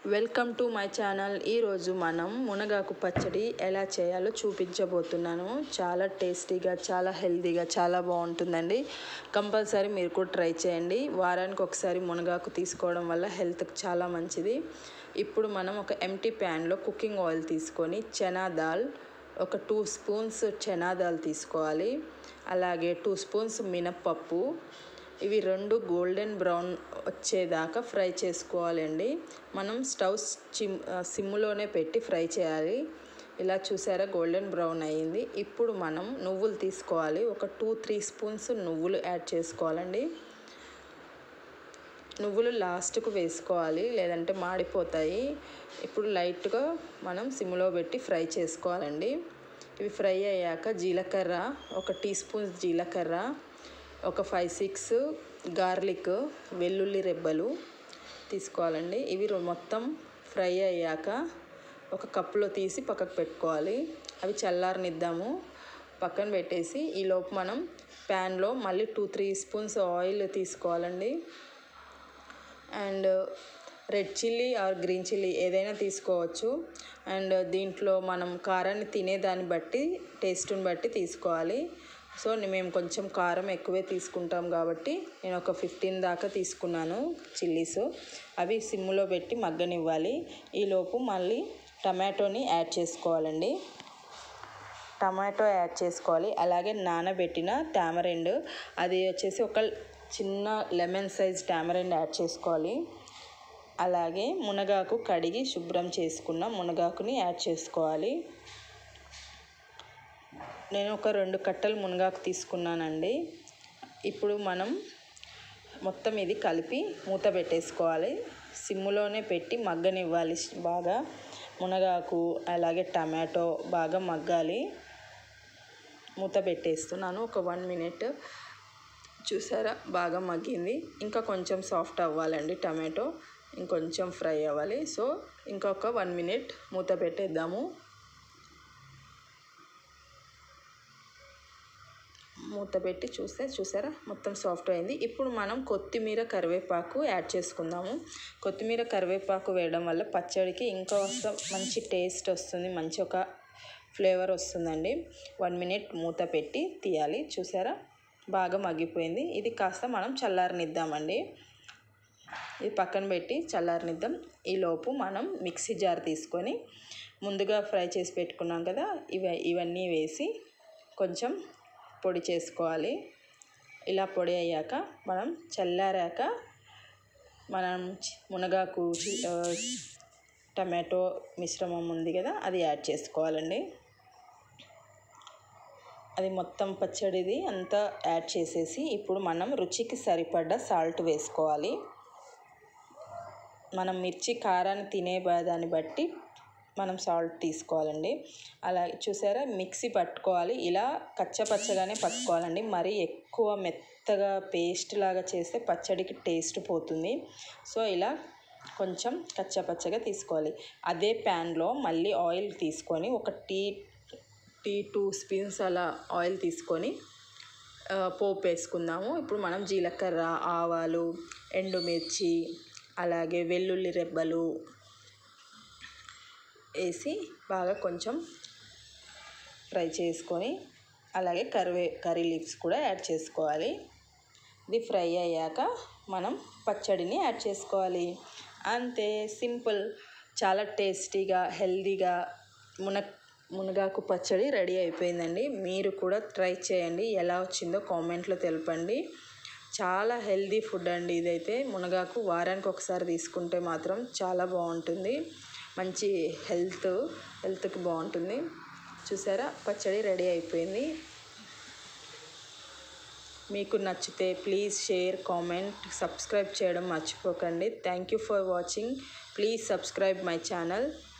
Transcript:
welcome to my channel ఈరోజు మనం మునగాకు పచ్చడి ఎలా చేయాలో చూపించబోతున్నాను చాలా టేస్టీగా చాలా హెల్తీగా చాలా బాగుంటుందండి కంపల్సరీ మీరు కూడా ట్రై చేయండి వారానికి ఒకసారి మునగాకు తీసుకోవడం వల్ల హెల్త్కి చాలా మంచిది ఇప్పుడు మనం ఒక ఎంటీ ప్యాన్లో కుకింగ్ ఆయిల్ తీసుకొని చనా దాల్ ఒక టూ స్పూన్స్ చనా దాల్ తీసుకోవాలి అలాగే టూ స్పూన్స్ మినప్పప్పు ఇవి రెండు గోల్డెన్ బ్రౌన్ వచ్చేదాకా ఫ్రై చేసుకోవాలండి మనం స్టవ్ చిమ్ సిమ్లోనే పెట్టి ఫ్రై చేయాలి ఇలా చూసారా గోల్డెన్ బ్రౌన్ అయ్యింది ఇప్పుడు మనం నువ్వులు తీసుకోవాలి ఒక టూ త్రీ స్పూన్స్ నువ్వులు యాడ్ చేసుకోవాలండి నువ్వులు లాస్ట్కు వేసుకోవాలి లేదంటే మాడిపోతాయి ఇప్పుడు లైట్గా మనం సిమ్లో పెట్టి ఫ్రై చేసుకోవాలండి ఇవి ఫ్రై అయ్యాక జీలకర్ర ఒక టీ స్పూన్ జీలకర్ర ఒక ఫైవ్ సిక్స్ గార్లిక్ వెల్లుల్లి రెబ్బలు తీసుకోవాలండి ఇవి మొత్తం ఫ్రై అయ్యాక ఒక కప్పులో తీసి పక్కకు పెట్టుకోవాలి అవి చల్లారనిద్దాము పక్కన పెట్టేసి ఈ లోపు మనం ప్యాన్లో మళ్ళీ టూ త్రీ స్పూన్స్ ఆయిల్ తీసుకోవాలండి and red chilli or green chilli ఏదైనా తీసుకోవచ్చు అండ్ దీంట్లో మనం కారాన్ని తినేదాన్ని బట్టి టేస్ట్ని బట్టి తీసుకోవాలి సో మేము కొంచెం కారం ఎక్కువే తీసుకుంటాం కాబట్టి నేను ఒక ఫిఫ్టీన్ దాకా తీసుకున్నాను చిల్లీస్ అవి సిమ్లో పెట్టి మగ్గనివ్వాలి ఈలోపు మళ్ళీ టమాటోని యాడ్ చేసుకోవాలండి టమాటో యాడ్ చేసుకోవాలి అలాగే నానబెట్టిన టామరెండ్ అది వచ్చేసి ఒక చిన్న లెమన్ సైజ్ టామరెండ్ యాడ్ చేసుకోవాలి అలాగే మునగాకు కడిగి శుభ్రం చేసుకున్న మునగాకుని యాడ్ చేసుకోవాలి నేను ఒక రెండు కట్టలు మునగాకు తీసుకున్నానండి ఇప్పుడు మనం మొత్తం ఇది కలిపి మూత పెట్టేసుకోవాలి సిమ్లోనే పెట్టి మగ్గనివ్వాలి బాగా మునగాకు అలాగే టమాటో బాగా మగ్గాలి మూత పెట్టేస్తున్నాను ఒక వన్ మినిట్ చూసారా బాగా మగ్గింది ఇంకా కొంచెం సాఫ్ట్ అవ్వాలండి టమాటో ఇంకొంచెం ఫ్రై అవ్వాలి సో ఇంకొక వన్ మినిట్ మూత పెట్టేద్దాము మూత పెట్టి చూస్తే చూసారా మొత్తం సాఫ్ట్ అయింది ఇప్పుడు మనం కొత్తిమీర కరివేపాకు యాడ్ చేసుకుందాము కొత్తిమీర కరివేపాకు వేయడం వల్ల పచ్చడికి ఇంకా మంచి టేస్ట్ వస్తుంది మంచి ఒక ఫ్లేవర్ వస్తుందండి వన్ మినిట్ మూత పెట్టి తీయాలి చూసారా బాగా మగ్గిపోయింది ఇది కాస్త మనం చల్లారనిద్దామండి ఇది పక్కన పెట్టి చల్లారనిద్దాం ఈలోపు మనం మిక్సీ జార్ తీసుకొని ముందుగా ఫ్రై చేసి పెట్టుకున్నాం కదా ఇవ ఇవన్నీ వేసి కొంచెం పొడి చేసుకోవాలి ఇలా పొడి అయ్యాక మనం చల్లారాక మనం మునగాకు టమాటో మిశ్రమం ఉంది కదా అది యాడ్ చేసుకోవాలండి అది మొత్తం పచ్చడిది అంతా యాడ్ చేసేసి ఇప్పుడు మనం రుచికి సరిపడ్డ సాల్ట్ వేసుకోవాలి మనం మిర్చి కారాన్ని తినే దాన్ని బట్టి మనం సాల్ట్ తీసుకోవాలండి అలాగే చూసారా మిక్సీ పట్టుకోవాలి ఇలా కచ్చపచ్చగానే పట్టుకోవాలండి మరీ ఎక్కువ మెత్తగా పేస్ట్ లాగా చేస్తే పచ్చడికి టేస్ట్ పోతుంది సో ఇలా కొంచెం కచ్చపచ్చగా తీసుకోవాలి అదే ప్యాన్లో మళ్ళీ ఆయిల్ తీసుకొని ఒక టీ టీ టూ స్పూన్స్ అలా ఆయిల్ తీసుకొని పోపు వేసుకుందాము ఇప్పుడు మనం జీలకర్ర ఆవాలు ఎండుమిర్చి అలాగే వెల్లుల్లి రెబ్బలు వేసి బాగా కొంచెం ఫ్రై చేసుకొని అలాగే కరివే కర్రీ లీవ్స్ కూడా యాడ్ చేసుకోవాలి ఇది ఫ్రై అయ్యాక మనం పచ్చడిని యాడ్ చేసుకోవాలి అంతే సింపుల్ చాలా టేస్టీగా హెల్దీగా మున మునగాకు పచ్చడి రెడీ అయిపోయిందండి మీరు కూడా ట్రై చేయండి ఎలా వచ్చిందో కామెంట్లో తెలపండి చాలా హెల్దీ ఫుడ్ అండి ఇదైతే మునగాకు వారానికి ఒకసారి తీసుకుంటే మాత్రం చాలా బాగుంటుంది మంచి హెల్త్ హెల్త్కి బాగుంటుంది చూసారా పచ్చడి రెడీ అయిపోయింది మీకు నచ్చితే ప్లీజ్ షేర్ కామెంట్ సబ్స్క్రైబ్ చేయడం మర్చిపోకండి thank you for watching please subscribe my channel